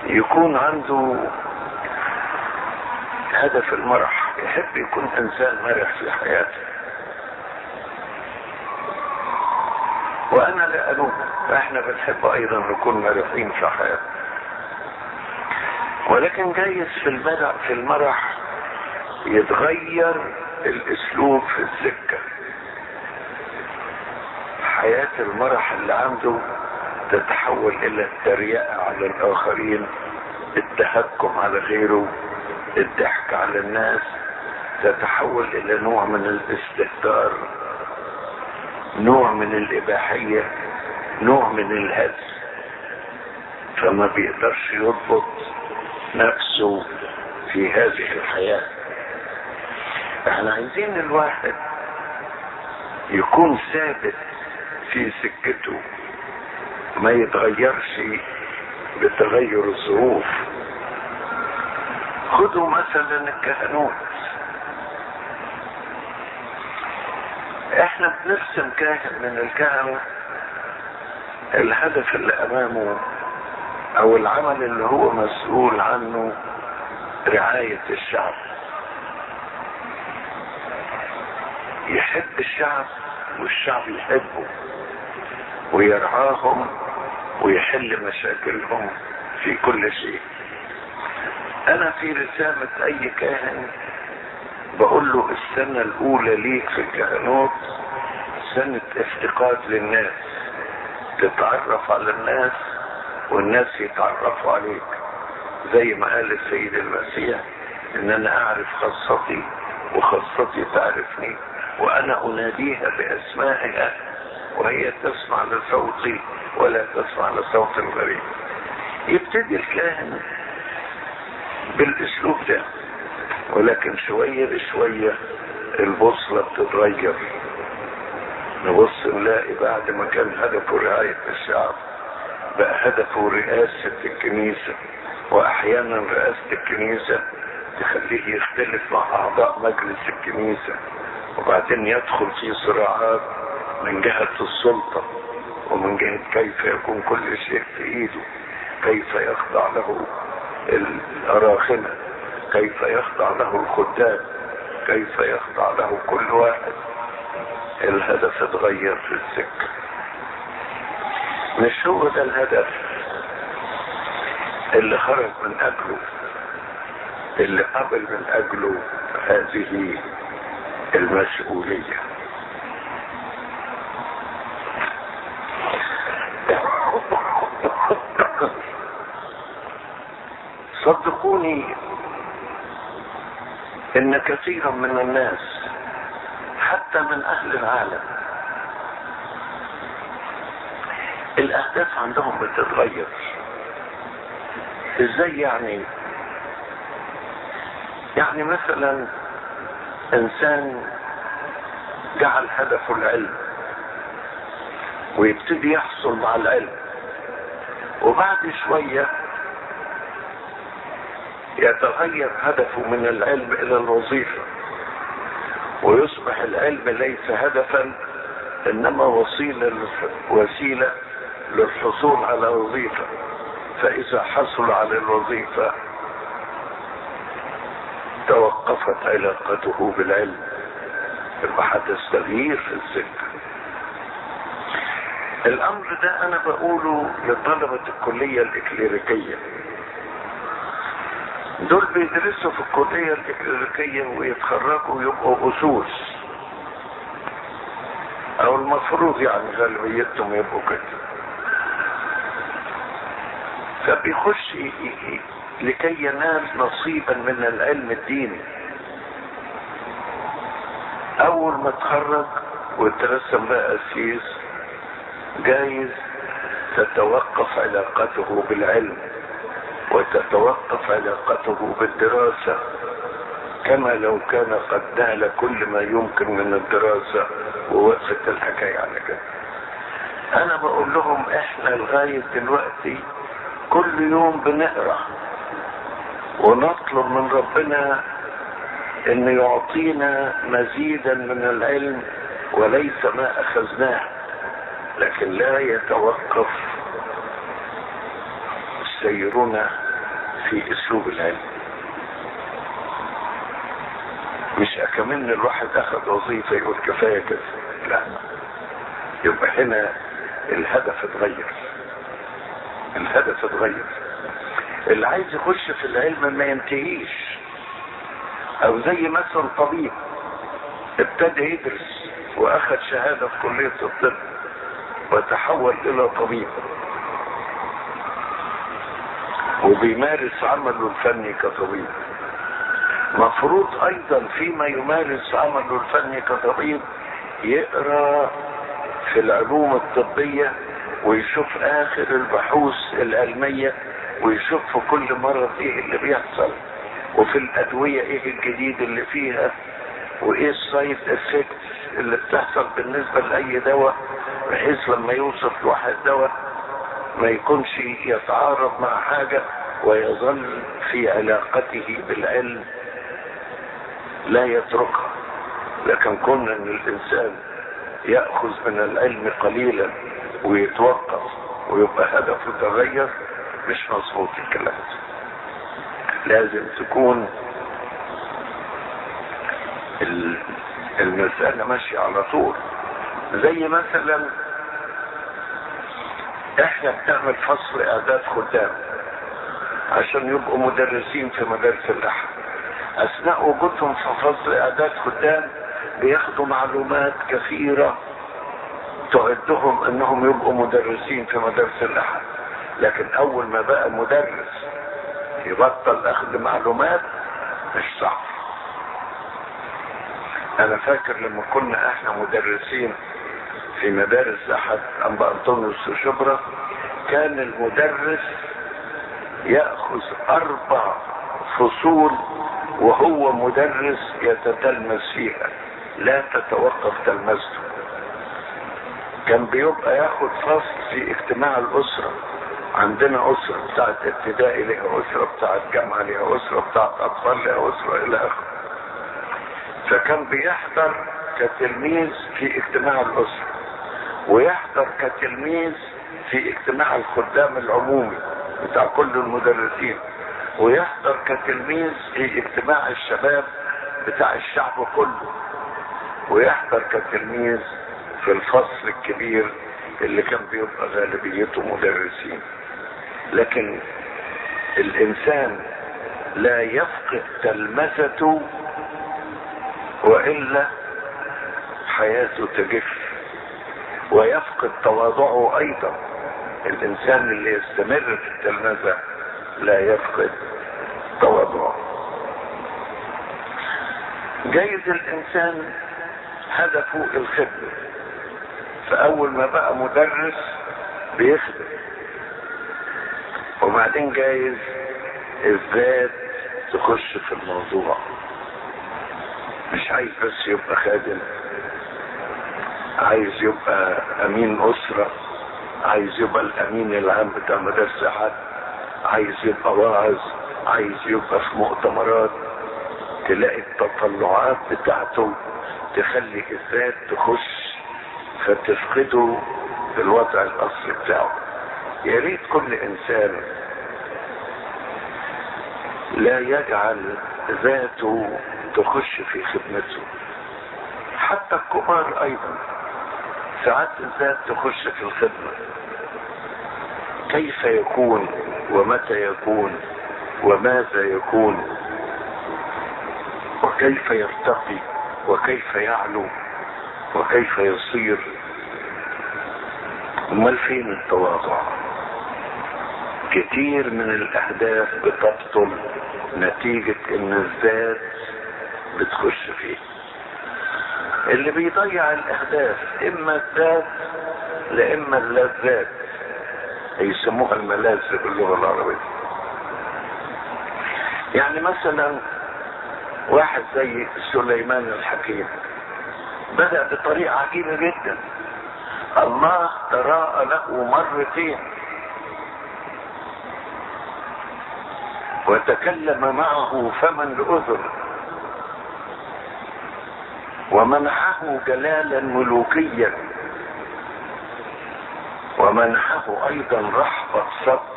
يكون عنده هدف المرح يحب يكون انسان مرح في حياته وانا لا الوم احنا بنحب ايضا نكون مرحين في حياتنا ولكن جايز في المرح في المرح يتغير الاسلوب في السكة حياة المرح اللي عنده تتحول الى التريقة على الاخرين التهكم على غيره الضحك على الناس تتحول الى نوع من الاستهتار نوع من الاباحية نوع من الهز فما بيقدرش يضبط نفسه في هذه الحياة احنا عايزين الواحد يكون ثابت في سكته ما يتغيرش بتغير الظروف خذوا مثلا الكهنوت احنا بنرسم كاهن من الكهنة الهدف اللي امامه او العمل اللي هو مسؤول عنه رعاية الشعب يحب الشعب والشعب يحبه ويرعاهم ويحل مشاكلهم في كل شيء انا في رسالة اي كاهن بقول له السنة الاولى ليك في الكهنوت سنة افتقاد للناس تتعرف على الناس والناس يتعرفوا عليك زي ما قال السيد المسيح ان انا اعرف خاصتي وخاصتي تعرفني وانا اناديها باسمائها وهي تسمع لصوتي ولا تسمع لصوت الغريب يبتدي الكاهن بالاسلوب ده ولكن شوية بشوية البوصلة بتتغير نبص نلاقي بعد ما كان هدفه رعاية الشعب بقى هدفه رئاسة الكنيسة واحيانا رئاسة الكنيسة تخليه يختلف مع اعضاء مجلس الكنيسة وبعدين يدخل في صراعات من جهة السلطة ومن جهة كيف يكون كل شيء في ايده كيف يخضع له الاراخنة كيف يخضع له الخدام كيف يخضع له كل واحد الهدف اتغير في السكة مش هو ده الهدف اللي خرج من اجله اللي قبل من اجله هذه المسؤولية صدقوني ان كثيرا من الناس حتى من اهل العالم الاهداف عندهم بتتغير ازاي يعني يعني مثلا انسان جعل هدفه العلم ويبتدي يحصل مع العلم وبعد شوية يتغير هدفه من العلم الى الوظيفة ويصبح العلم ليس هدفا انما وسيلة وسيلة للحصول على وظيفة فاذا حصل على الوظيفة توقفت علاقته بالعلم يبقى حدث تغيير في السكة الامر ده انا بقوله لطلبة الكلية الاكليريكية دول بيدرسوا في الكلية الاكليريكية ويتخرجوا ويبقوا اسوس او المفروض يعني غالبيتهم يبقوا كده فبيخش لكي ينال نصيبا من العلم الديني اول ما اتخرج وترسم بقى اسيس جايز تتوقف علاقته بالعلم وتتوقف علاقته بالدراسة كما لو كان قد نال كل ما يمكن من الدراسة ووقفت الحكاية على كده انا بقول لهم احنا لغاية دلوقتي كل يوم بنقرأ ونطلب من ربنا ان يعطينا مزيدا من العلم وليس ما اخذناه لكن لا يتوقف سيرنا في اسلوب العلم مش اكمن الواحد اخذ وظيفة يقول كفاية كده لا يبقى هنا الهدف اتغير الهدف اتغير اللي عايز يخش في العلم ما ينتهيش او زي مثلا طبيب ابتدى يدرس واخذ شهادة في كلية الطب وتحول الى طبيب وبيمارس عمله الفني كطبيب مفروض ايضا فيما يمارس عمله الفني كطبيب يقرا في العلوم الطبية ويشوف اخر البحوث العلمية ويشوف في كل مرض ايه اللي بيحصل وفي الادوية ايه الجديد اللي فيها وايه السايد افكتس اللي بتحصل بالنسبة لاي دواء بحيث لما يوصف لواحد دواء ما يكونش يتعارض مع حاجة ويظل في علاقته بالعلم لا يتركها لكن كنا ان الانسان يأخذ من العلم قليلا ويتوقف ويبقى هدفه تغير مش مظبوط الكلام لازم تكون المسألة ماشية على طول زي مثلا احنا بنعمل فصل اعداد خدام عشان يبقوا مدرسين في مدارس الاحد اثناء وجودهم في فصل اعداد خدام بياخدوا معلومات كثيرة تعدهم انهم يبقوا مدرسين في مدارس الاحد لكن اول ما بقى مدرس يبطل اخذ معلومات مش صح انا فاكر لما كنا احنا مدرسين في مدارس احد انبا انطونيوس وشبرا كان المدرس ياخذ اربع فصول وهو مدرس يتتلمذ فيها لا تتوقف تلمذته كان بيبقى ياخد فصل في اجتماع الاسره عندنا اسره بتاعت ابتدائي لها اسره بتاعت جامعه لها اسره بتاعت اطفال لها اسره الى اخره فكان بيحضر كتلميذ في اجتماع الاسره ويحضر كتلميذ في اجتماع الخدام العمومي بتاع كل المدرسين ويحضر كتلميذ في اجتماع الشباب بتاع الشعب كله ويحضر كتلميذ في الفصل الكبير اللي كان بيبقى غالبيته مدرسين لكن الانسان لا يفقد تلمذته والا حياته تجف ويفقد تواضعه ايضا الانسان اللي يستمر في التلمذه لا يفقد تواضعه جايز الانسان هدفه الخدمه فاول ما بقى مدرس بيخدم وبعدين جايز الذات تخش في الموضوع مش عايز بس يبقى خادم عايز يبقى امين اسرة عايز يبقى الامين العام بتاع مدرسة حد عايز يبقى واعظ عايز يبقى في مؤتمرات تلاقي التطلعات بتاعته تخلي الذات تخش فتفقده الوضع الاصلي بتاعه يا ريت كل انسان لا يجعل ذاته تخش في خدمته حتى الكبار ايضا ساعات الذات تخش في الخدمة كيف يكون ومتى يكون وماذا يكون وكيف يرتقي وكيف يعلو وكيف يصير امال فين التواضع كتير من الاهداف بتبطل نتيجة ان الذات بتخش فيه اللي بيضيع الاهداف اما الذات لاما اللذات يسموها الملاذ باللغة العربية يعني مثلا واحد زي سليمان الحكيم بدأ بطريقة عجيبة جدا الله تراءى له مرتين وتكلم معه فما لأذن ومنحه جلالا ملوكيا ومنحه ايضا رحبة صدر